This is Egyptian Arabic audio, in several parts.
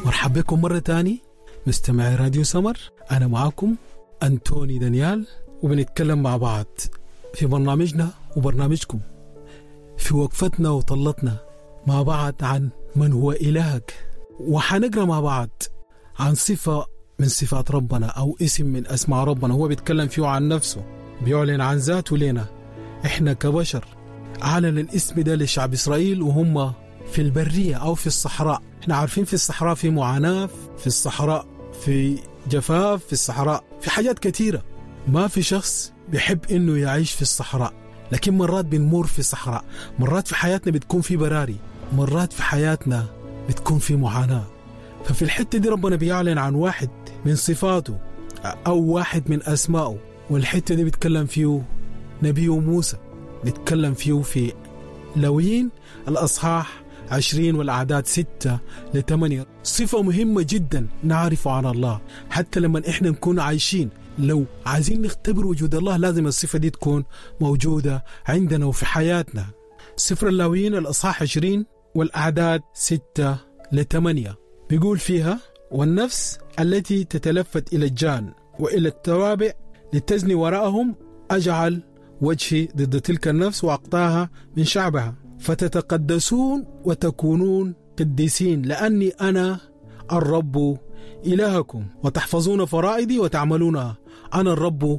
مرحبا بكم مرة تاني مستمعي راديو سمر أنا معاكم أنتوني دانيال وبنتكلم مع بعض في برنامجنا وبرنامجكم في وقفتنا وطلتنا مع بعض عن من هو إلهك وحنقرأ مع بعض عن صفة من صفات ربنا أو اسم من أسماء ربنا هو بيتكلم فيه عن نفسه بيعلن عن ذاته لنا إحنا كبشر أعلن الاسم ده لشعب إسرائيل وهم في البرية أو في الصحراء احنا عارفين في الصحراء في معاناة في الصحراء في جفاف في الصحراء في حاجات كثيرة ما في شخص بيحب انه يعيش في الصحراء لكن مرات بنمر في الصحراء مرات في حياتنا بتكون في براري مرات في حياتنا بتكون في معاناة ففي الحتة دي ربنا بيعلن عن واحد من صفاته أو واحد من أسمائه والحتة دي بيتكلم فيه نبيه موسى بيتكلم فيه في لوين الأصحاح عشرين والأعداد ستة لثمانية صفة مهمة جدا نعرف عن الله حتى لما إحنا نكون عايشين لو عايزين نختبر وجود الله لازم الصفة دي تكون موجودة عندنا وفي حياتنا سفر اللاويين الأصحاح عشرين والأعداد ستة لثمانية بيقول فيها والنفس التي تتلفت إلى الجان وإلى التوابع لتزني وراءهم أجعل وجهي ضد تلك النفس وأقطعها من شعبها فتتقدسون وتكونون قديسين لأني أنا الرب إلهكم وتحفظون فرائدي وتعملونها أنا الرب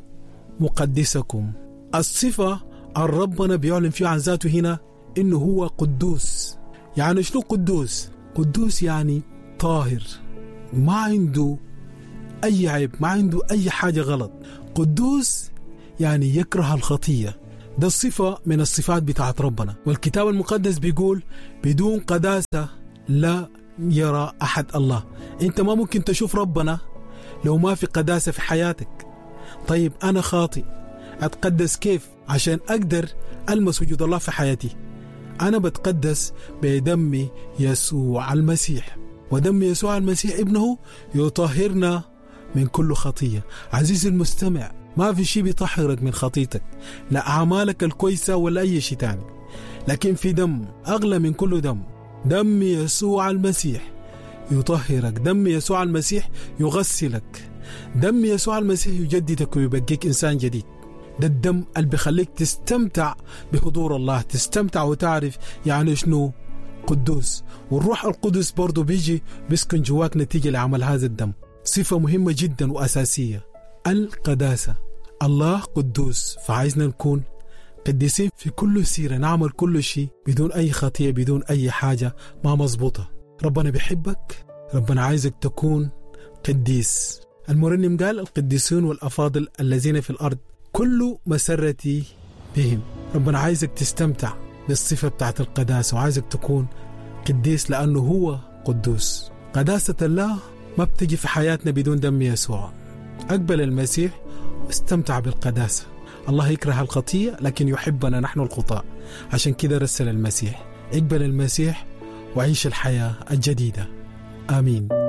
مقدسكم الصفة الربنا بيعلن فيها عن ذاته هنا إنه هو قدوس يعني شنو قدوس قدوس يعني طاهر ما عنده أي عيب ما عنده أي حاجة غلط قدوس يعني يكره الخطية ده الصفة من الصفات بتاعت ربنا والكتاب المقدس بيقول بدون قداسة لا يرى أحد الله أنت ما ممكن تشوف ربنا لو ما في قداسة في حياتك طيب أنا خاطئ أتقدس كيف عشان أقدر ألمس وجود الله في حياتي أنا بتقدس بدم يسوع المسيح ودم يسوع المسيح ابنه يطهرنا من كل خطية عزيزي المستمع ما في شيء بيطهرك من خطيتك لا أعمالك الكويسة ولا أي شيء تاني لكن في دم أغلى من كل دم دم يسوع المسيح يطهرك دم يسوع المسيح يغسلك دم يسوع المسيح يجددك ويبقيك إنسان جديد ده الدم اللي بيخليك تستمتع بحضور الله تستمتع وتعرف يعني شنو قدوس والروح القدس برضه بيجي بيسكن جواك نتيجة لعمل هذا الدم صفة مهمة جدا وأساسية القداسة الله قدوس فعايزنا نكون قديسين في كل سيرة نعمل كل شيء بدون أي خطية بدون أي حاجة ما مظبوطة ربنا بيحبك ربنا عايزك تكون قديس المرنم قال القديسون والأفاضل الذين في الأرض كل مسرتي بهم ربنا عايزك تستمتع بالصفة بتاعت القداسة وعايزك تكون قديس لأنه هو قدوس قداسة الله ما بتجي في حياتنا بدون دم يسوع أقبل المسيح واستمتع بالقداسة الله يكره الخطية لكن يحبنا نحن الخطاء عشان كده رسل المسيح اقبل المسيح وعيش الحياة الجديدة آمين